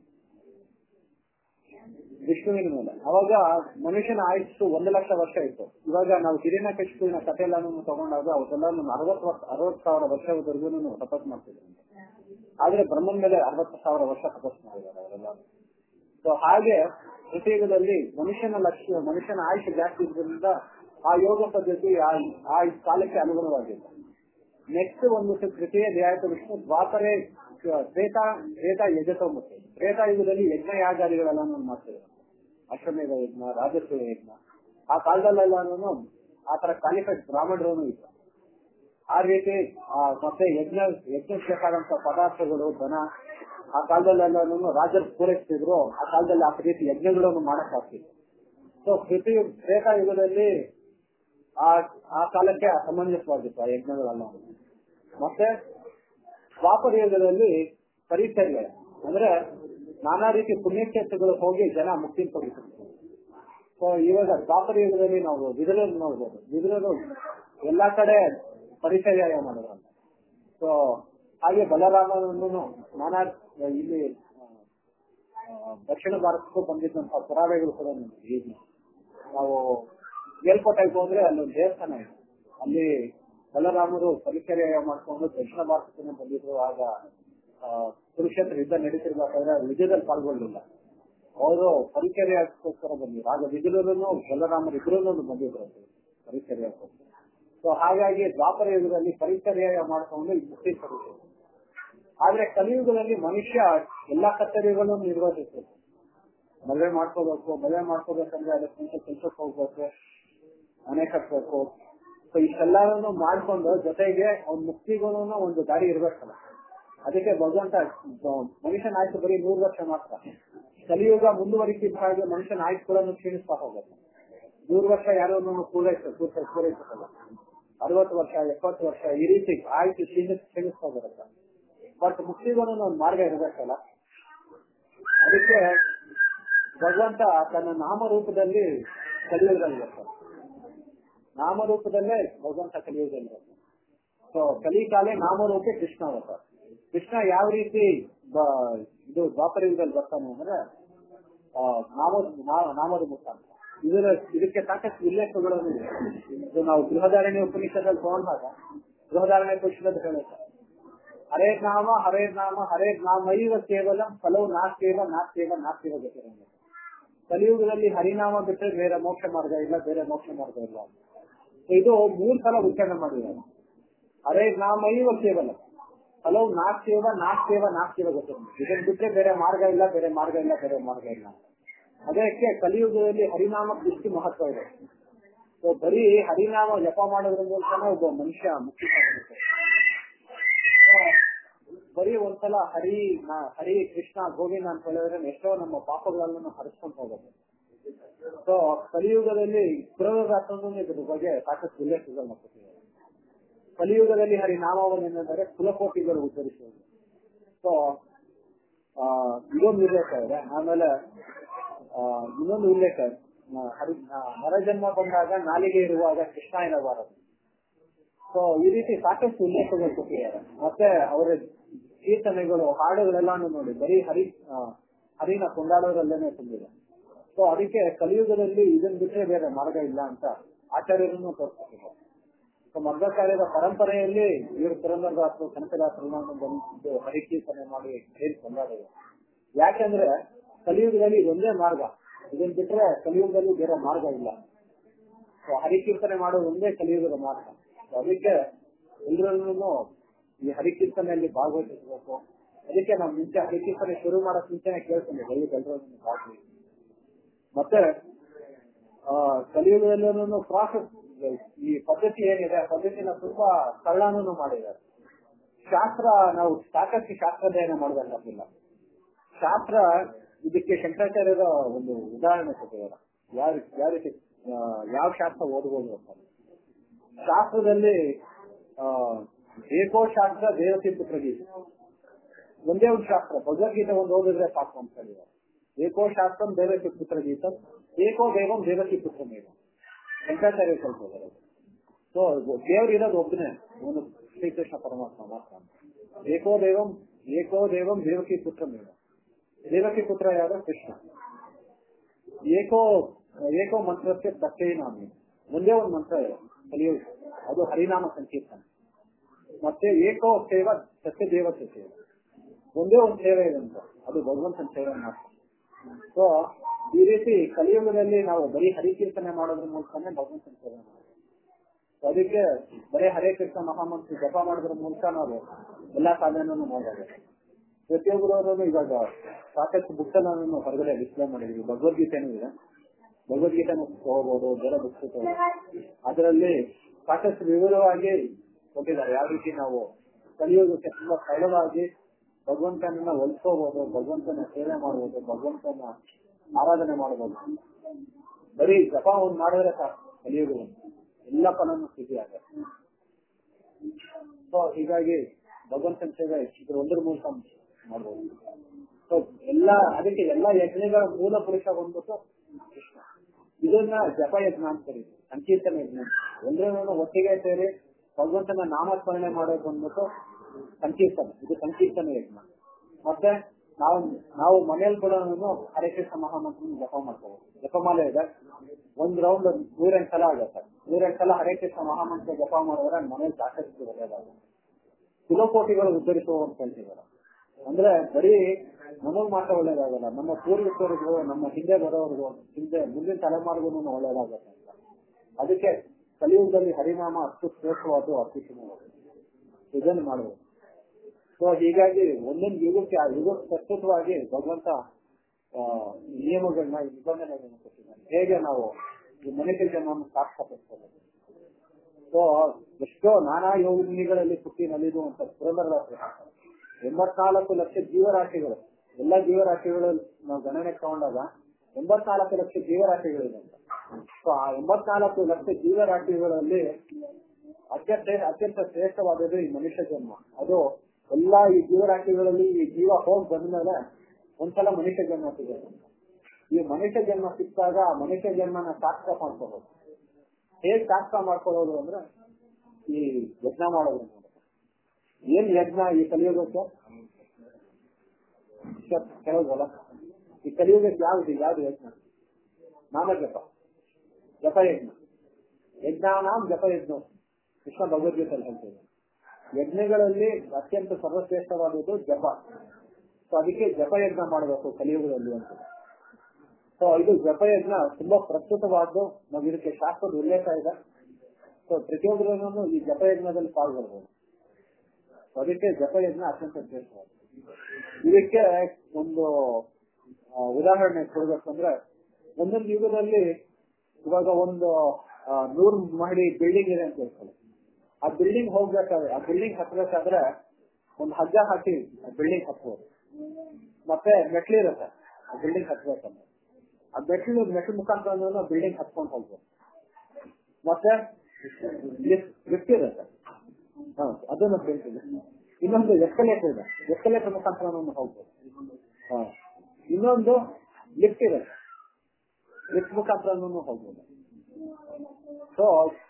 ವಿಷ್ಣುವಿನ ಮೇಲೆ ಅವಾಗ ಮನುಷ್ಯನ ಆಯುಸ್ಸು ಒಂದು ಲಕ್ಷ ವರ್ಷ ಇತ್ತು ಇವಾಗ ನಾವು ಹಿರಿಯ ಕೃಷ್ಣನ ಕಥೆ ಎಲ್ಲಾನು ತಗೊಂಡಾಗ ಅವರೆಲ್ಲ ಅರವತ್ತು ವರ್ಷ ಅರವತ್ತು ಸಾವಿರ ವರ್ಷವರೆಗೂ ತಪಸ್ ಮಾಡ್ತಿದ್ರು ಆದ್ರೆ ಬ್ರಹ್ಮನ ಮೇಲೆ ಅರವತ್ತು ಸಾವಿರ ವರ್ಷ ತಪಸ್ ಮಾಡಿದ್ದಾರೆ ಅವರೆಲ್ಲ ಸೊ ಹಾಗೆ ಕೃತಿಯುಗದಲ್ಲಿ ಮನುಷ್ಯನ ಲಕ್ಷ್ಯ ಮನುಷ್ಯನ ಆಯುಷ್ಯ ಜಾಸ್ತಿ ಇದ್ರಿಂದ ಆ ಯೋಗ ಪದ್ಧತಿ ಆ ಆ ಕಾಲಕ್ಕೆ ಅನುಗುಣವಾಗಿಲ್ಲ ನೆಕ್ಸ್ಟ್ ಒಂದು ತೃತೀಯ ದೇಹಾಯತ ವಿಷ್ಣು ದ್ವಾಪರೆ ತ್ರೇತಾ ತ್ರೇತಾ ಯಜತೋಮುಖಿ ತ್ರೇತಾ ಯುಗದಲ್ಲಿ ಯಜ್ಞ ಯಾಗಾದಿಗಳೆಲ್ಲ ಮಾಡ್ತಿದ್ರು ಅಶ್ವಮೇಧ ಯಜ್ಞ ರಾಜಸ್ವ ಯಜ್ಞ ಆ ಕಾಲದಲ್ಲೆಲ್ಲಾನು ಆ ತರ ಕ್ವಾಲಿಫೈಡ್ ಬ್ರಾಹ್ಮಣರು ಇತ್ತು ಆ ರೀತಿ ಆ, ಮತ್ತೆ ಯಜ್ಞ ಯಜ್ಞಕ್ಕೆ ಬೇಕಾದಂತ ಪದಾರ್ಥಗಳು ದನ ಆ ಕಾಲದಲ್ಲೆಲ್ಲಾನು ರಾಜರು ಪೂರೈಸ್ತಿದ್ರು ಆ ಕಾಲದಲ್ಲಿ ಆ ರೀತಿ ಯಜ್ಞಗಳನ್ನು ಮಾಡಕ್ ಆಗ್ತಿತ್ತು ಸೊ ಪ್ರತಿ ತ್ರೇತಾ ಯುಗದಲ್ಲಿ ಆ ಆ ಕಾಲಕ್ಕೆ ಸಮಂಜಸವಾಗಿತ್ತು ಆ ಯಜ್ಞಗಳೆಲ್ಲ ಮತ್ತೆ ದ್ವಾಪರ ಯುಗದಲ್ಲಿ ಪರಿಚರ್ಯ ಅಂದ್ರೆ ನಾನಾ ರೀತಿ ಪುಣ್ಯಕ್ಷೇತ್ರಗಳು ಹೋಗಿ ಜನ ಮುಕ್ತಿ ಪಡಿಸಿದ್ರು ಸೊ ಇವಾಗ ದ್ವಾಪರ ಯುಗದಲ್ಲಿ ನಾವು ವಿದುರನ್ನು ನೋಡ್ಬೋದು ವಿದುರರು ಎಲ್ಲಾ ಕಡೆ ಪರಿಚರ್ಯ ಮಾಡಿದ್ರು ಅಂತ ಸೊ ಹಾಗೆ ಬಲರಾಮನನ್ನು ನಾನಾ ಇಲ್ಲಿ ಆ, ದಕ್ಷಿಣ ಭಾರತಕ್ಕೂ ಬಂದಿದ್ದಂತ ಪುರಾವೆಗಳು ಕೂಡ ನಮ್ಗೆ ಈಗ ನಾವು ಮೇಲ್ಕೋಟೆಗೆ ಹೋದ್ರೆ ಅಲ್ಲೊಂದು ದೇವಸ್ಥಾನ ಇದೆ ಅಲ್ಲಿ ಬಲರಾಮರು ಪರಿಚರ್ಯ ಮಾಡ್ಕೊಂಡು ದಕ್ಷಿಣ ಭಾರತಕ್ಕೆ ಬಂದಿದ್ರು ಆಗ ಆ, ಕುರುಕ್ಷೇತ್ರ ಯುದ್ಧ ನಡೀತಿರ್ಬೇಕಾದ್ರೆ ವಿಜಯದಲ್ಲಿ ಪಾಲ್ಗೊಳ್ಳಿಲ್ಲ ಅವರು ಪರಿಚರ್ಯಕ್ಕೋಸ್ಕರ ಬಂದಿದ್ರು ಆಗ ವಿಜಯರನ್ನು ಬಲರಾಮರು ಇಬ್ಬರೂ ಬಂದಿದ್ರು ಅಲ್ಲಿ ಪರಿಚರ್ಯಕ್ಕೋಸ್ಕರ ಸೊ ಹಾಗಾಗಿ ದ್ವಾಪರ ಯುಗದಲ್ಲಿ ಪರಿಚರ್ಯ ಮಾಡ್ಕೊಂಡು ಈ ಮುಕ್ತಿ ಪಡಿಸಿದ್ರು ಆದ್ರೆ ಕಲಿಯುಗದಲ್ಲಿ ಮನುಷ್ಯ ಎಲ್ಲಾ ಕರ್ತವ್ಯಗಳನ್ನು ನಿರ್ವಹಿಸಬೇಕು ಮದುವೆ ಮಾಡ್ಕೋಬೇಕು ಮದುವೆ ಮಾಡ್ಕೋಬೇಕಂದ್ರೆ ಅದಕ್ಕೆ ಮುಂಚೆ ಕೆಲ್ಸಕ್ಕೆ ಹೋಗ್ಬೇಕು ಮನೆ ಕಟ್ಬೇಕು ಸೊ ಇಷ್ಟೆಲ್ಲವನ್ನು ಮಾಡ್ಕೊಂಡು ಜೊತೆಗೆ ಅವ್ನ ಮುಕ್ತಿಗೂ ಒಂದು ದಾರಿ ಇರ್ಬೇಕಲ್ಲ ಅದಕ್ಕೆ ಭಗವಂತ ಮನುಷ್ಯನ ಆಯ್ತು ಬರೀ ನೂರು ವರ್ಷ ಮಾತ್ರ ಕಲಿಯುಗ ಮುಂದುವರಿಸಿದ ಹಾಗೆ ಮನುಷ್ಯನ ಆಯ್ತು ಕೂಡ ಕ್ಷೀಣಿಸ್ತಾ ಹೋಗುತ್ತೆ ನೂರು ವರ್ಷ ಯಾರನ್ನು ಪೂರೈಸ ಪೂರೈಸಲ್ಲ ಅರವತ್ತು ವರ್ಷ ಎಪ್ಪತ್ತು ವರ್ಷ ಈ ರೀತಿ ಆಯ್ತು ಕ್ಷೀಣಿಸ್ ಕ್ಷೀಣಿಸ್ತಾ ಬರುತ್ತೆ ಬಟ್ ಮುಕ್ತಿಗೂ ಒಂದು ಮಾರ್ಗ ಇರಬೇಕಲ್ಲ ಅದಕ್ಕೆ ಭಗವಂತ ತನ್ನ ನಾಮರೂಪದಲ್ಲಿ ಕಲಿಯುಗದಲ್ಲಿ ಬರ್ತಾರೆ ನಾಮರೂಪದಲ್ಲೇ ಭಗವಂತ ಕಲಿಯುಗದಲ್ಲಿ ಬರ್ತಾರೆ ಸೊ ಕಲಿಕಾಲೆ ನಾಮರೂಪೆ ಕೃಷ್ಣ ಬರ್ತಾರೆ ಕೃಷ್ಣ ಯಾವ ರೀತಿ ಇದು ದ್ವಾಪರಯುಗದಲ್ಲಿ ಬರ್ತಾನೆ ಅಂದ್ರೆ ನಾಮ ನಾಮದ ಮುಖಾಂತರ ಇದರ ಇದಕ್ಕೆ ಸಾಕಷ್ಟು ಉಲ್ಲೇಖಗಳನ್ನು ಇದೆ ಇದು ನಾವು ಗೃಹಧಾರಣೆ ಉಪನಿಷದಲ್ಲಿ ತಗೊಂಡಾಗ ಗೃಹಧಾರಣೆ ಉಪನಿಷತ್ ಹೇಳುತ್ತೆ ಹರೇ ನಾಮ ಹರೇ ನಾಮ ಹರೇ ನಾಮೈವ ಕೇವಲ ಫಲವು ನಾಸ್ತೇವ ನಾಸ್ತೇವ ನಾಸ್ತೇವ ಗತಿರಂಗ ಕಲಿಯುಗದಲ್ಲಿ ಹರಿನಾಮ ಬಿಟ್ಟರೆ ಬೇರೆ ಮೋಕ್ಷ ಮಾರ್ಗ ಇಲ್ಲ ಬೇರೆ ಮೋಕ್ಷ ಮಾರ್ಗ ಇಲ್ಲ ಇದು ಮೂರ್ ಸಲ ಉಚ್ಚಾರಣೆ ಮಾಡಿದ್ದಾರೆ ಹರೇ ನಾಮೈವ ಕೇವಲ ಹಲವು ನಾಸ್ತೇವ ನಾಸ್ತೇವ ನಾಸ್ತೇವ ಗತಿರಂಗ ಇದನ್ನ ಬಿಟ್ಟರೆ ಬೇರೆ ಮಾರ್ಗ ಇಲ್ಲ ಬೇರೆ ಮಾರ್ಗ ಇಲ್ಲ ಬೇರೆ ಮಾರ್ಗ ಇಲ್ಲ ಅದಕ್ಕೆ ಕಲಿಯುಗದಲ್ಲಿ ಹರಿನಾಮಕ್ಕೆ ಎಷ್ಟು ಮಹತ್ವ ಇದೆ ಸೊ ಬರೀ ಹರಿನಾಮ ಜಪ ಮಾಡೋದ್ರ ಮೂಲಕನೇ ಒಬ್ಬ ಮನುಷ್ಯ ಮುಕ್ತಿ ಸಾಧಿಸುತ್ತೆ ಬರೀ ಒಂದ್ಸಲ ಹರಿ ಹರಿ ಕೃಷ್ಣ ಗೋವಿಂದ ಅಂತ ಹೇಳಿದ್ರೆ ಎಷ್ಟೋ ನಮ್ಮ ಪಾಪಗಳನ್ನು ಹರಿಸ್ಕೊಂಡು ಹೋಗುತ್ತೆ ಸೊ ಕಲಿಯುಗದಲ್ಲಿ ಪುರದಾಸನೂ ಇದ್ರ ಬಗ್ಗೆ ಸಾಕಷ್ಟು ಉಲ್ಲೇಖಗಳು ಕೊಟ್ಟಿದ್ದಾರೆ ಕಲಿಯುಗದಲ್ಲಿ ಹರಿನಾಮವನ್ನೆಂದರೆ ಕುಲಕೋಟಿಗಳು ಉತ್ತರಿಸುವುದು ಸೊ ಇದೊಂದು ಉಲ್ಲೇಖ ಇದೆ ಆಮೇಲೆ ಇನ್ನೊಂದು ಉಲ್ಲೇಖ ಹರಿ ನರಜನ್ಮ ಬಂದಾಗ ನಾಲಿಗೆ ಇರುವಾಗ ಕೃಷ್ಣ ಎನ್ನಬಾರದು ಸೊ ಈ ರೀತಿ ಸಾಕಷ್ಟು ಉಲ್ಲೇಖಗಳು ಕೊಟ್ಟಿದ್ದಾರೆ ಮತ್ತೆ ಅವರ ಕೀರ್ತನೆಗಳು ಹಾಡುಗಳೆಲ್ಲಾನು ನೋಡಿ ಬರೀ ಹರಿ ಹರಿನ ಕೊಂಡಾಡೋದ್ರಲ್ಲೇನೆ ತುಂಬಿದೆ ಸೊ ಅದಕ್ಕೆ ಕಲಿಯುಗದಲ್ಲಿ ಇದನ್ ಬಿಟ್ಟರೆ ಬೇರೆ ಮಾರ್ಗ ಇಲ್ಲ ಅಂತ ಆಚಾರ್ಯರನ್ನು ತೋರಿಸ್ತಿದ್ದಾರೆ ಸೊ ಮಧ್ವಾಚಾರ್ಯರ ಪರಂಪರೆಯಲ್ಲಿ ಇವರು ಪುರಂದರದಾಸರು ಕನಕದಾಸರನ್ನ ಬಂದು ಹರಿಕೀರ್ತನೆ ಮಾಡಿ ಹೇಳಿ ಕೊಂಡಾಡಿದ್ರು ಯಾಕೆಂದ್ರೆ ಕಲಿಯುಗದಲ್ಲಿ ಇದೊಂದೇ ಮಾರ್ಗ ಇದನ್ ಬಿಟ್ರೆ ಕಲಿಯುಗದಲ್ಲಿ ಬೇರೆ ಮಾರ್ಗ ಇಲ್ಲ ಸೊ ಹರಿಕೀರ್ತನೆ ಮಾಡೋದು ಒಂದೇ ಕಲಿಯುಗದ ಮಾರ್ಗ ಅದಕ್ಕೆ ಎಲ್ಲರನ್ನು ಈ ಹರಿಕೀರ್ತನೆಯಲ್ಲಿ ಭಾಗವಹಿಸಬೇಕು ಅದಕ್ಕೆ ನಾವು ಮುಂಚೆ ಹರಿಕೀರ್ತನೆ ಶುರು ಮಾಡಕ್ ಮುಂಚೆನೆ ಕೇಳ್ತೀನಿ ದಯವಿಟ್ಟು ಎಲ್ಲರನ್ನು ಭಾಗವಹಿಸಿ ಮತ್ತೆ ಆ ಕಲಿಯುಗದಲ್ಲೂ ಪ್ರಾಸೆಸ್ ಈ ಪದ್ಧತಿ ಏನಿದೆ ಪದ್ಧತಿನ ತುಂಬಾ ಸರಳನೂ ಮಾಡಿದ್ದಾರೆ ಶಾಸ್ತ್ರ ನಾವು ಸಾಕಷ್ಟು ಶಾಸ್ತ್ರಾಧ್ಯಯನ ಮಾಡಬೇಕಾಗಿಲ್ಲ ಶಾಸ್ತ್ರ ಇದಕ್ಕೆ ಶಂಕರಾಚಾರ್ಯರ ಒಂದು ಉದಾಹರಣೆ ಕೊಟ್ಟಿದ್ದಾರೆ ಯಾವ ಯಾವ ರೀತಿ ಯಾವ ಶಾಸ್ತ್ರ ಓದಬಹುದು ಅಂತ ಶಾಸ್ತ್ರದಲ್ಲಿ ಏಕೋ ಶಾಸ್ತ್ರ ದೇವತಿ ಪುತ್ರ ಗೀತೆ ಒಂದೇ ಒಂದು ಶಾಸ್ತ್ರ ಭಗವದ್ಗೀತೆ ಒಂದು ಓದಿದ್ರೆ ಸಾಕು ಅಂತ ಹೇಳಿದ್ದಾರೆ ಏಕೋ ಶಾಸ್ತ್ರಂ ದೇವಕಿ ಪುತ್ರ ಗೀತ ಏಕೋ ದೇವಂ ದೇವಕಿ ಪುತ್ರ ಮೇವ ಶಂಕರಾಚಾರ್ಯ ಕಲ್ತಿದ್ದಾರೆ ಸೊ ದೇವ್ರು ಇರೋದು ಒಬ್ಬನೇ ಒಂದು ಶ್ರೀಕೃಷ್ಣ ಪರಮಾತ್ಮ ಮಾತ್ರ ಏಕೋ ದೇವಂ ಏಕೋ ದೇವಂ ದೇವಕಿ ಪುತ್ರ ಮೇವ ದೇವಕಿ ಪುತ್ರ ಯಾರು ಕೃಷ್ಣ ಏಕೋ ಏಕೋ ಮಂತ್ರಕ್ಕೆ ತಕ್ಕೇ ನಾಮಿ ಒಂದೇ ಒಂದು ಮಂತ್ರ ಇದೆ ಕಲಿಯೋದು ಅದು ಹರಿನಾಮ ಸಂಕೀರ್ತನೆ ಮತ್ತೆ ಏಕೋ ಸೇವಾ ಸತ್ಯ ದೇವತೆ ಸೇವೆ ಒಂದೇ ಒಂದು ಸೇವೆ ಇದೆ ಅಂತ ಅದು ಭಗವಂತನ ಸೇವೆ ಮಾತ್ರ ಸೊ ಈ ರೀತಿ ಕಲಿಯುಗದಲ್ಲಿ ನಾವು ಬರೀ ಹರಿಕೀರ್ತನೆ ಮಾಡೋದ್ರ ಮೂಲಕನೇ ಭಗವಂತನ ಸೇವೆ ಮಾಡೋದು ಅದಕ್ಕೆ ಬರೀ ಹರೇ ಕೃಷ್ಣ ಮಹಾಮಂತ್ರಿ ಜಪ ಮಾಡೋದ್ರ ಮೂಲಕ ನಾವು ಎಲ್ಲಾ ಸಾಧನೆಯನ್ನು ಮಾಡಬಹುದು ಪ್ರತಿಯೊಬ್ಬರವರು ಇವಾಗ ಸಾಕಷ್ಟು ಬುಕ್ಸ್ ಎಲ್ಲ ಹೊರಗಡೆ ಡಿಸ್ಪ್ಲೇ ಮಾಡಿದ್ವಿ ಭಗವದ್ಗೀತೆನೂ ಇದೆ ಭಗವದ್ಗೀತೆನೂ ತಗೋಬಹುದು ಬೇರೆ ಬುಕ್ಸ್ ಅದರಲ್ಲಿ ಸಾಕಷ್ಟು ವಿವಿಧವಾಗಿ ಕೊಟ್ಟಿದ್ದಾರೆ ಯಾವ ರೀತಿ ನಾವು ಕಲಿಯೋದಕ್ಕೆ ತುಂಬಾ ಸರಳವಾಗಿ ಭಗವಂತನನ್ನ ಒಲಿಸ್ಕೋಬಹುದು ಭಗವಂತನ ಸೇವೆ ಮಾಡಬಹುದು ಭಗವಂತನ ಆರಾಧನೆ ಮಾಡಬಹುದು ಬರೀ ಜಪ ಒಂದ್ ಮಾಡಿದ್ರೆ ಸಾಕು ಕಲಿಯೋದು ಎಲ್ಲ ಫಲನೂ ಸ್ಥಿತಿ ಆಗುತ್ತೆ ಸೊ ಹೀಗಾಗಿ ಭಗವಂತನ ಸೇವೆ ಇದ್ರ ಒಂದ್ರ ಮೂಲಕ ಮಾಡಬಹುದು ಸೊ ಎಲ್ಲ ಅದಕ್ಕೆ ಎಲ್ಲ ಯಜ್ಞಗಳ ಮೂಲ ಪುರುಷ ಬಂದ್ಬಿಟ್ಟು ಕೃಷ್ಣ ಇದನ್ನ ಜಪ ಯಜ್ಞ ಅಂತ ಕರೀತೀವಿ ಸಂಕೀರ್ತನ ಯಜ್ಞ ಎಲ್ಲರೂ ಒಟ್ಟಿಗೆ ಸೇರಿ ಭಗವಂತನ ನಾಮಸ್ಮರಣೆ ಮಾಡೋದು ಬಂದ್ಬಿಟ್ಟು ಸಂಕೀರ್ತನೆ ಇದು ಸಂಕೀರ್ತನ ಯಜ್ಞ ಮತ್ತೆ ನಾವು ನಾವು ಮನೆಯಲ್ಲಿ ಕೂಡ ಹರೇ ಕೃಷ್ಣ ಮಹಾಮಂತ್ರ ಜಪ ಮಾಡ್ಕೋಬಹುದು ಜಪಮಾಲೆ ಇದೆ ಒಂದ್ ರೌಂಡ್ ನೂರೆಂಟು ಸಲ ಆಗುತ್ತೆ ನೂರೆಂಟು ಸಲ ಹರೇ ಕೃಷ್ಣ ಮಹಾಮಂತ್ರ ಜಪ ಮಾಡಿದ್ರೆ ಮನೇಲಿ ಸಾಕಷ್ಟು ಒಳ್ಳೆಯದಾಗುತ್ತೆ ಕುಲಕೋಟಿಗಳು ಉದ್ಧರಿಸುವ ಅಂತ ಹೇಳ್ತಿದ್ದಾರೆ ಅಂದ್ರೆ ಬರೀ ನಮಗ್ ಮಾತ್ರ ಒಳ್ಳೇದಾಗಲ್ಲ ನಮ್ಮ ಪೂರ್ವಿಕರಿಗೂ ನಮ್ಮ ಹಿಂದೆ ಬರೋರ್ಗು ಹಿಂದೆ ಮುಂದಿನ ತಲೆಮಾರಿಗೂ ಒಳ್ಳೇದಾಗುತ್ತೆ ಅಂತ ಅದಕ್ಕೆ ಕಲಿಯುಗದಲ್ಲಿ ಹರಿನಾಮ ಅಷ್ಟು ಶ್ರೇಷ್ಠವಾದ ಅತ್ಯುತ್ತಮವಾದ ಇದನ್ನು ಮಾಡಬಹುದು ಸೊ ಹೀಗಾಗಿ ಒಂದೊಂದು ಯುಗಕ್ಕೆ ಆ ಯುಗ ಪ್ರಸ್ತುತವಾಗಿ ಭಗವಂತ ಆ, ನಿಯಮಗಳನ್ನ ಈ ನಿಬಂಧನೆಗಳನ್ನ ಕೊಟ್ಟಿದ್ದಾನೆ ಹೇಗೆ ನಾವು ಈ ಮನುಷ್ಯ ಜನ್ಮವನ್ನು ಸಾಕ್ಷಾತ್ಕರಿಸಬಹುದು ಸೊ ಎಷ್ಟೋ ನಾನಾ ಯೋಗಿಗಳಲ್ಲಿ ಹುಟ್ಟಿ ನಲಿದು ಅಂತ ಪುರಂದರದಾಸರು ಹೇಳ್ತಾರೆ. ಎಂಬತ್ನಾಲ್ಕು ಲಕ್ಷ ಜೀವರಾಶಿಗಳು ಎಲ್ಲ ಜೀವರಾಶಿಗಳು ನಾವು ಗಣನೆ ತಗೊಂಡಾಗ ಎಂಬತ್ನಾಲ್ಕು ಲಕ್ಷ ಜೀವರಾಶಿಗಳಿದೆ ಅಂತ ಸೊ ಆ ಎಂಬತ್ನಾಲ್ಕು ಲಕ್ಷ ಜೀವರಾಶಿಗಳಲ್ಲಿ ಅತ್ಯಂತ ಅತ್ಯಂತ ಶ್ರೇಷ್ಠವಾದದ್ದು ಈ ಮನುಷ್ಯ ಜನ್ಮ ಅದು ಎಲ್ಲಾ ಈ ಜೀವರಾಶಿಗಳಲ್ಲಿ ಈ ಜೀವ ಹೋಗಿ ಬಂದ್ಮೇಲೆ ಒಂದ್ಸಲ ಮನುಷ್ಯ ಜನ್ಮ ಸಿಗುತ್ತೆ ಈ ಮನುಷ್ಯ ಜನ್ಮ ಸಿಕ್ಕಾಗ ಆ ಮನುಷ್ಯ ಜನ್ಮನ ಸಾರ್ಥಕ ಮಾಡ್ಕೋಬಹುದು ಹೇಗ್ ಸಾರ್ಥಕ ಮಾಡ್ಕೊಳ್ಳೋದು ಅಂದ್ರೆ ಈ ಯಜ್ಞ ಮಾಡೋದು ಏನ್ ಯಜ್ಞ ಈ ಕಲಿಯೋದಕ್ಕೆ ಕೆಲವಲ್ಲ ಈ ಕಲಿಯುಗಕ್ಕೆ ಯಾವ್ದು ಯಾವ್ದು ಯಜ್ಞ ನಾಮ ಜಪ ಜಪ ಯಜ್ಞ ಯಜ್ಞಾನಾಂ ಜಪ ಯಜ್ಞ ಕೃಷ್ಣ ಭಗವದ್ಗೀತೆಯಲ್ಲಿ ಹೇಳ್ತೇವೆ ಯಜ್ಞಗಳಲ್ಲಿ ಅತ್ಯಂತ ಸರ್ವಶ್ರೇಷ್ಠವಾದದ್ದು ಜಪ ಸೊ ಅದಕ್ಕೆ ಜಪಯಜ್ಞ ಮಾಡಬೇಕು ಕಲಿಯುಗದಲ್ಲಿ ಅಂತ ಸೊ ಇದು ಜಪಯಜ್ಞ ತುಂಬಾ ಪ್ರಸ್ತುತವಾದ್ದು ನಾವು ಇದಕ್ಕೆ ಶಾಸ್ತ್ರದ ಉಲ್ಲೇಖ ಇದೆ ಸೊ ಪ್ರತಿಯೊಬ್ಬರನ್ನು ಈ ಜಪಯಜ್ಞದಲ್ಲಿ ಪಾಲ್ಗೊಳ್ಬಹುದು So ಅದಕ್ಕೆ ಜಪಯಜ್ಞ ಅತ್ಯಂತ ಶ್ರೇಷ್ಠವಾದ ಇದಕ್ಕೆ ಒಂದು ಆ, ಉದಾಹರಣೆ ಕೊಡ್ಬೇಕಂದ್ರೆ ಒಂದೊಂದು ಯುಗದಲ್ಲಿ ಇವಾಗ ಒಂದು ಆ, ನೂರು ಮಹಡಿ ಬಿಲ್ಡಿಂಗ್ ಇದೆ ಅಂತ ಹೇಳ್ಕೊಳ್ಳಿ ಆ ಬಿಲ್ಡಿಂಗ್ ಹೋಗ್ಬೇಕಾದ್ರೆ ಆ ಬಿಲ್ಡಿಂಗ್ ಹತ್ಬೇಕಾದ್ರೆ ಒಂದು ಹಗ್ಗ ಹಾಕಿ ಆ ಬಿಲ್ಡಿಂಗ್ ಹತ್ಬೋದು ಮತ್ತೆ ಮೆಟ್ಲಿರುತ್ತೆ ಆ ಬಿಲ್ಡಿಂಗ್ ಹತ್ಬೇಕಂದ್ರೆ ಆ ಮೆಟ್ಲು ಮೆಟ್ಲು ಮುಖಾಂತರ ಬಿಲ್ಡಿಂಗ್ ಹತ್ಕೊಂಡು ಹೋಗ್ಬೋದು ಮತ್ತೆ ಲಿಫ್ಟ್ ಇರುತ್ತೆ ಹಾ ಅದನ್ನು ಹೇಳ್ತೀನಿ ಇನ್ನೊಂದು ಎಸ್ಕಲೇಟರ್ ಇದೆ ಎಸ್ಕಲೇಟರ್ ಮುಖಾಂತರ ಹೋಗ್ಬೋದು ಹಾ ಇನ್ನೊಂದು ಲಿಫ್ಟ್ ಇರುತ್ತೆ ಲಿಫ್ಟ್ ಮುಖಾಂತರ ಹೋಗ್ಬೋದು ಸೊ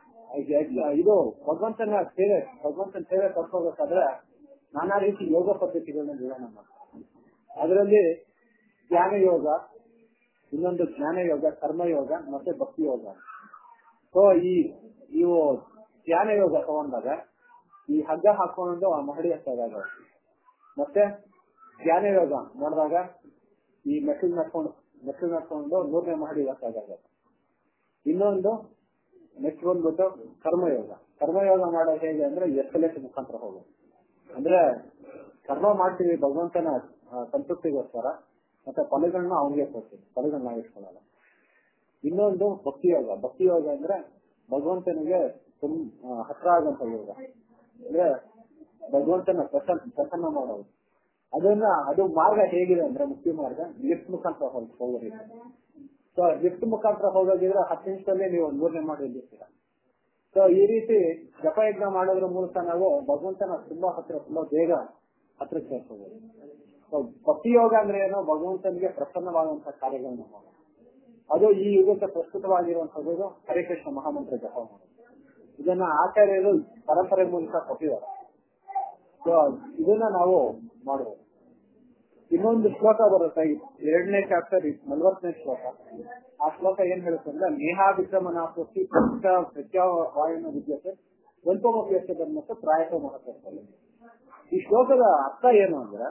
ಇದು ಭಗವಂತನ ಸೇವೆ ಭಗವಂತನ ಸೇವೆ ಪಡ್ಕೋಬೇಕಾದ್ರೆ ನಾನಾ ರೀತಿ ಯೋಗ ಪದ್ಧತಿಗಳನ್ನ ನಿರ್ವಹಣೆ ಮಾಡ್ತಾರೆ ಅದರಲ್ಲಿ ಜ್ಞಾನ ಯೋಗ ಇನ್ನೊಂದು ಜ್ಞಾನ ಯೋಗ ಕರ್ಮ ಯೋಗ ಮತ್ತೆ ಭಕ್ತಿ ಯೋಗ ಸೊ ಈ ಇವು ಧ್ಯಾನ ಯೋಗ ತಗೊಂಡಾಗ ಈ ಹಗ್ಗ ಹಾಕೊಂಡು ಆ ಮಹಡಿ ಹತ್ತದಾಗ ಮತ್ತೆ ಧ್ಯಾನ ಯೋಗ ಮಾಡಿದಾಗ ಈ ಮೆಟ್ಲು ನಡ್ಕೊಂಡು ಮೆಟ್ಲು ನಡ್ಕೊಂಡು ಮೂರನೇ ಮಹಡಿ ಹತ್ತಾಗ ಇನ್ನೊಂದು ನೆಕ್ಸ್ಟ್ ಬಂದ್ಬಿಟ್ಟು ಕರ್ಮಯೋಗ ಕರ್ಮಯೋಗ ಮಾಡೋದು ಹೇಗೆ ಅಂದ್ರೆ ಎಸ್ಕಲೇಷನ್ ಮುಖಾಂತರ ಹೋಗೋದು ಅಂದ್ರೆ ಕರ್ಮ ಮಾಡ್ತೀವಿ ಭಗವಂತನ ಆ, ಸಂತೃಪ್ತಿಗೋಸ್ಕರ ಮತ್ತೆ ಫಲಗಳನ್ನ ಅವನಿಗೆ ಕೊಡ್ತೀವಿ ಫಲಗಳನ್ನ ನಾವು ಇಟ್ಕೊಳ್ಳಲ್ಲ ಇನ್ನೊಂದು ಭಕ್ತಿ ಯೋಗ ಭಕ್ತಿ ಯೋಗ ಅಂದ್ರೆ ಭಗವಂತನಿಗೆ ತುಂಬ ಆ, ಹತ್ರ ಆಗುವಂತ ಯೋಗ ಅಂದ್ರೆ ಭಗವಂತನ ಪ್ರಸನ್ನ ಪ್ರಸನ್ನ ಮಾಡೋದು ಅದನ್ನ ಅದು ಮಾರ್ಗ ಹೇಗಿದೆ ಅಂದ್ರೆ ಮುಖ್ಯ ಮಾರ್ಗ ಲಿಫ್ಟ್ ಮುಖಾಂತರ ಹೋಗ್- ಹೋಗೋದು ಸೊ ಲಿಫ್ಟ್ ಮುಖಾಂತರ ಹೋಗೋದಿದ್ರೆ ಹತ್ತು ನಿಮಿಷದಲ್ಲಿ ನೀವು ಮೂರನೇ ಮಾಡಿ ಇಲ್ಲಿರ್ತೀರ ಸೊ ಈ ರೀತಿ ಜಪಯಜ್ಞ ಮಾಡೋದ್ರ ಮೂಲಕ ನಾವು ಭಗವಂತನ ತುಂಬಾ ಹತ್ರ ತುಂಬಾ ಬೇಗ ಹತ್ರಕ್ಕೆ ಸೇರ್ಕೋಬಹುದು ಸೊ ಭಕ್ತಿ ಯೋಗ ಅಂದ್ರೆ ಏನೋ ಭಗವಂತನಿಗೆ ಪ್ರಸನ್ನವಾಗುವಂತಹ ಕಾರ್ಯಗಳನ್ನ ಮಾಡೋದು ಅದು ಈ ಯುಗಕ್ಕೆ ಪ್ರಸ್ತುತವಾಗಿರುವಂತದ್ದು ಹರೇ ಕೃಷ್ಣ ಮಹಾಮಂತ್ರ ಜಪ ಮಾಡೋದು ಇದನ್ನ ಆಚಾರ್ಯರು ಪರಂಪರೆ ಮೂಲಕ ಕೊಟ್ಟಿದ್ದಾರೆ ಸೊ ಇದನ್ನ ನಾವು ಮಾಡಬಹುದು ಇನ್ನೊಂದು ಶ್ಲೋಕ ಬರುತ್ತೆ ಈ ಎರಡನೇ ಚಾಪ್ಟರ್ ನಲ್ವತ್ತನೇ ಶ್ಲೋಕ ಆ ಶ್ಲೋಕ ಏನ್ ಹೇಳುತ್ತೆ ಅಂದ್ರೆ ನೇಹಾಭಿಕ್ರಮನಾಪೋಸ್ತಿ ಪ್ರತ್ಯಾವಾಯನ ವಿದ್ಯತೆ ಸ್ವಲ್ಪಮಪ್ಯಸ್ಯ ಧರ್ಮಕ್ಕೆ ಪ್ರಾಯತ ಮಹತ್ವ ಈ ಶ್ಲೋಕದ ಅರ್ಥ ಏನು ಅಂದ್ರೆ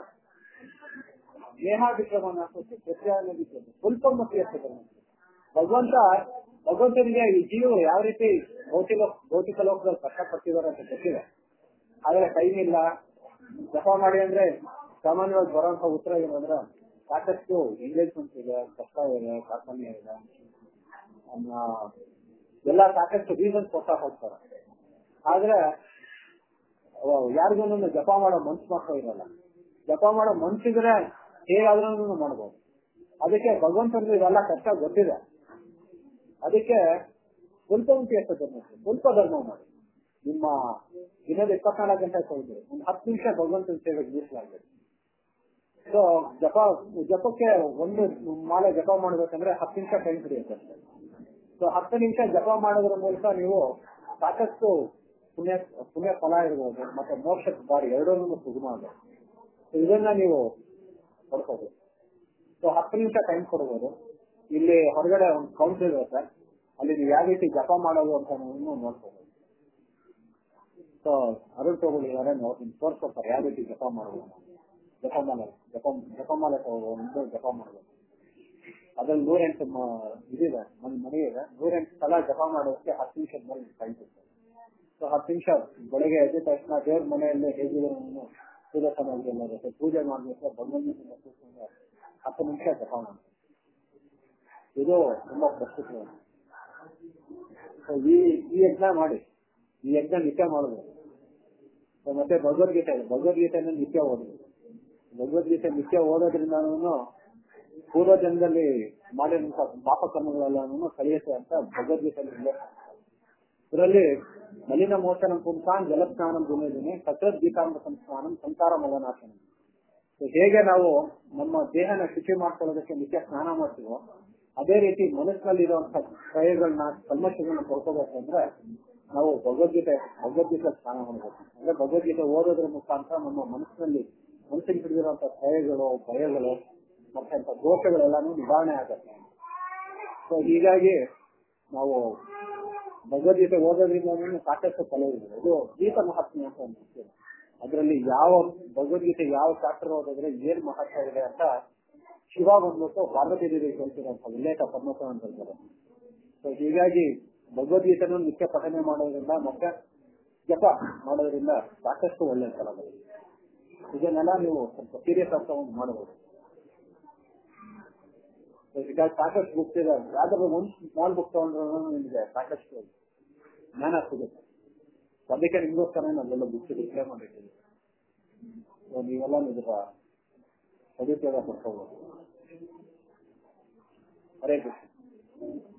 ನೇಹಾಭಿಕ್ರಮನಾಪೋಸ್ತಿ ಪ್ರತ್ಯಾಯನ ವಿದ್ಯತೆ ಸ್ವಲ್ಪಮಪ್ಯಸ್ಯ ಧರ್ಮ ಭಗವಂತ ಭಗವಂತನಿಗೆ ಈ ಜೀವ ಯಾವ ರೀತಿ ಭೌತಿಕ ಭೌತಿಕ ಲೋಕದಲ್ಲಿ ಕಷ್ಟಪಟ್ಟಿದ್ದಾರೆ ಅಂತ ಗೊತ್ತಿದೆ ಆದ್ರೆ ಟೈಮ್ ಇಲ್ಲ ಜಪ ಮಾಡಿ ಅಂದ್ರೆ ಸಾಮಾನ್ಯವಾಗಿ ಬರುವಂತ ಉತ್ತರ ಏನಂದ್ರೆ ಸಾಕಷ್ಟು ಎಂಗೇಜ್ಮೆಂಟ್ ಇದೆ ಕಷ್ಟ ಇದೆ ಕಾರ್ಪಣ್ಯ ಇದೆ ಅನ್ನ ಎಲ್ಲ ಸಾಕಷ್ಟು ರೀಸನ್ ಕೊಡ್ತಾ ಹೋಗ್ತಾರೆ ಆದ್ರೆ ಯಾರಿಗೂ ಜಪ ಮಾಡೋ ಮನ್ಸು ಮಾತ್ರ ಇರಲ್ಲ ಜಪ ಮಾಡೋ ಮನ್ಸಿದ್ರೆ ಹೇಗಾದ್ರೂ ಮಾಡ್ಬೋದು ಅದಕ್ಕೆ ಭಗವಂತನಿಗೆ ಇವೆಲ್ಲ ಕಷ್ಟ ಗೊತ್ತಿದೆ ಅದಕ್ಕೆ ಸ್ವಲ್ಪ ಉಂಟು ಧರ್ಮ ಸ್ವಲ್ಪ ಧರ್ಮ ಮಾಡಿ ನಿಮ್ಮ ದಿನದ ಇಪ್ಪತ್ನಾಲ್ಕು ಗಂಟೆ ಹೋಗಿದ್ರೆ ಒಂದು ಹತ್ತು ನಿಮಿಷ ಭಗವಂತನ ಸೇವೆಗೆ ಮೀಸಲಾಗಿದೆ ಸೊ ಜಪ ಜಪಕ್ಕೆ ಒಂದು ಮಾಲೆ ಜಪ ಮಾಡ್ಬೇಕಂದ್ರೆ ಹತ್ತು ನಿಮಿಷ ಟೈಮ್ ಹಿಡಿಯುತ್ತೆ ಅಷ್ಟೇ ಸೊ ಹತ್ತು ನಿಮಿಷ ಜಪ ಮಾಡೋದ್ರ ಮೂಲಕ ನೀವು ಸಾಕಷ್ಟು ಪುಣ್ಯ ಪುಣ್ಯ ಫಲ ಇರ್ಬೋದು ಮತ್ತೆ ಮೋಕ್ಷದ ದಾರಿ ಎರಡನ್ನೂ ಸುಗಮ ಆಗುತ್ತೆ So ಇದನ್ನ ನೀವು ಪಡ್ಕೋಬಹುದು ಸೊ ಹತ್ತು ನಿಮಿಷ ಟೈಮ್ ಕೊಡ್ಬೋದು ಇಲ್ಲಿ ಹೊರಗಡೆ ಒಂದು ಕೌಂಟರ್ ಇರುತ್ತೆ ಅಲ್ಲಿ ನೀವು ಯಾವ ರೀತಿ ಜಪ ಮಾಡೋದು ಅಂತ ನೋಡ್ಕೋಬಹುದು ಸೊ ಅರುಣ್ ತಗೊಳ್ಳಿದ್ದಾರೆ ನೋಡಿ ತೋರ್ಸ್ಕೊಡ್ತಾರೆ ಯಾವ ರೀತಿ ಜಪ ಮಾಡಬಹುದು ಜಪಮಾಲೆ ಜಪ ಜಪಮಾಲೆ ತಗೋಬಹುದು ಜಪ ಮಾಡಬಹುದು ಅದ್ರಲ್ಲಿ ನೂರೆಂಟು ಮ- ಇದಿದೆ ಒಂದು ಮನೆ ಇದೆ ನೂರೆಂಟು ಸಲ ಜಪ ಮಾಡೋದಕ್ಕೆ ಹತ್ತು ನಿಮಿಷದ ಮೇಲೆ ಟೈಮ್ ಸಿಗ್ತದೆ ಸೊ ಹತ್ತು ನಿಮಿಷ ಬೆಳಗ್ಗೆ ಎದ್ದ ತಕ್ಷಣ ದೇವ್ರ ಮನೆಯಲ್ಲಿ ಹೇಗಿದ್ರು ಪೂಜಾ ಸಮಾಜ ಎಲ್ಲ ಇರುತ್ತೆ ಪೂಜೆ ಮಾಡ್ಬೇಕು ಭಗವಂತನ ಕೂತ್ಕೊಂಡು ಹತ್ತು ನಿಮಿಷ ಜಪ ಮಾಡಿ ಇದು ತುಂಬಾ ಪ್ರಸ್ತುತ ಈ ಈ ಯಜ್ಞ ಮಾಡಿ ಈ ಯಜ್ಞ ನಿತ್ಯ ಮಾಡಬಹುದು So, ಮತ್ತೆ ಭಗವದ್ಗೀತೆ ಇದೆ. ಭಗವದ್ಗೀತೆನ ನಿತ್ಯ ಓದೋದು ಭಗವದ್ಗೀತೆ ನಿತ್ಯ ಓದೋದ್ರಿಂದನೂ ಪೂರ್ವ ಜನ್ಮದಲ್ಲಿ ಮಾಡಿದಂತ ಪಾಪ ಕರ್ಮಗಳೆಲ್ಲನೂ ಕಳಿಯುತ್ತೆ ಅಂತ ಭಗವದ್ಗೀತೆಯಲ್ಲಿ ಉಲ್ಲೇಖ ಇದರಲ್ಲಿ ಮಲಿನ ಮೋಚನ ಪುಂಸಾನ್ ಜಲಸ್ನಾನಂ ಗುಣದಿನಿ ಸತತ್ ಗೀತಾಮೃತಂ ಸ್ನಾನಂ ಸಂಸಾರ ಮಲನಾಶನ ಹೇಗೆ ನಾವು ನಮ್ಮ ದೇಹನ ಶುಚಿ ಮಾಡ್ಕೊಳ್ಳೋದಕ್ಕೆ ನಿತ್ಯ ಸ್ನಾನ ಮಾಡ್ತೀವೋ ಅದೇ ರೀತಿ ಮನಸ್ಸಿನಲ್ಲಿ ಇರುವಂತಹ ಕ್ರಯಗಳನ್ನ ಕಲ್ಮಶಗಳನ್ನ ತೊಳ್ಕೋಬೇಕಂದ್ರೆ ನಾವು ಭಗವದ್ಗೀತೆ ಭಗವದ್ಗೀತೆ ಸ್ನಾನ ಮಾಡಬೇಕು ಅಂದ್ರೆ ಭಗವದ್ಗೀತೆ ಓದೋದ್ರ ಮುಖಾಂತರ ನಮ್ಮ ಮನಸ್ಸಿನಲ್ಲಿ ಮನಸ್ಸಿಗೆ ಹಿಡಿದಿರುವಂತಹ ಕ್ರಯಗಳು ಭಯಗಳು ಮತ್ತೆ ಅಂತ ದೋಷಗಳೆಲ್ಲಾನು ನಿವಾರಣೆ ಆಗುತ್ತೆ ಸೊ ಹೀಗಾಗಿ ನಾವು ಭಗವದ್ಗೀತೆ ಓದೋದ್ರಿಂದ ಸಾಕಷ್ಟು ಫಲ ಇದೆ ಇದು ಗೀತ ಮಹಾತ್ಮೆ ಅಂತ ಅನ್ಸುತ್ತೆ ಅದರಲ್ಲಿ ಯಾವ ಭಗವದ್ಗೀತೆ ಯಾವ ಚಾಪ್ಟರ್ ಓದಿದ್ರೆ ಏನ್ ಮಹತ್ವ ಇದೆ ಅಂತ ಶಿವ ಬಂದ್ಬಿಟ್ಟು ಪಾರ್ವತಿ ದೇವಿ ಹೇಳ್ತಿರೋಂಥ ಉಲ್ಲೇಖ ಪರಮೇಶ್ವರ ಅಂತ ಹೇಳ್ತಾರೆ ಸೊ ಹೀಗಾಗಿ ಭಗವದ್ಗೀತೆನ ನಿತ್ಯ ಪಠನೆ ಮಾಡೋದ್ರಿಂದ ಮತ್ತೆ ಜಪ ಮಾಡೋದ್ರಿಂದ ಸಾಕಷ್ಟು ಒಳ್ಳೆ ಫಲ ಬರುತ್ತೆ ಇದನ್ನೆಲ್ಲ ನೀವು ಸ್ವಲ್ಪ ಸೀರಿಯಸ್ ಆಗ್ತಾ ಒಂದು ಮಾಡಬಹುದು ಹೀಗಾಗಿ ಸಾಕಷ್ಟು ಬುಕ್ಸ್ ಇದೆ ಯಾವ್ದಾದ್ರು ಒಂದು ಸ್ಮಾಲ್ ಬುಕ್ ತಗೊಂಡ್ರು ನಿಮಗೆ ಸಾಕಷ್ಟು ಜ್ಞಾನ ಸಿಗುತ್ತೆ ಅದಕ್ಕೆ ನಿಮ್ಗೋಸ್ಕರ ನಾವೆಲ್ಲ ಬುಕ್ಸ್ ಡಿಸ್ಪ್ಲೇ ಮಾಡಿರ್ತೀವಿ So, ನೀವೆಲ್ಲ ಇದರ ಸದುಪಯೋಗ ಪಡ್ಕೋಬಹುದು ಹರೇ ಕೃಷ್ಣ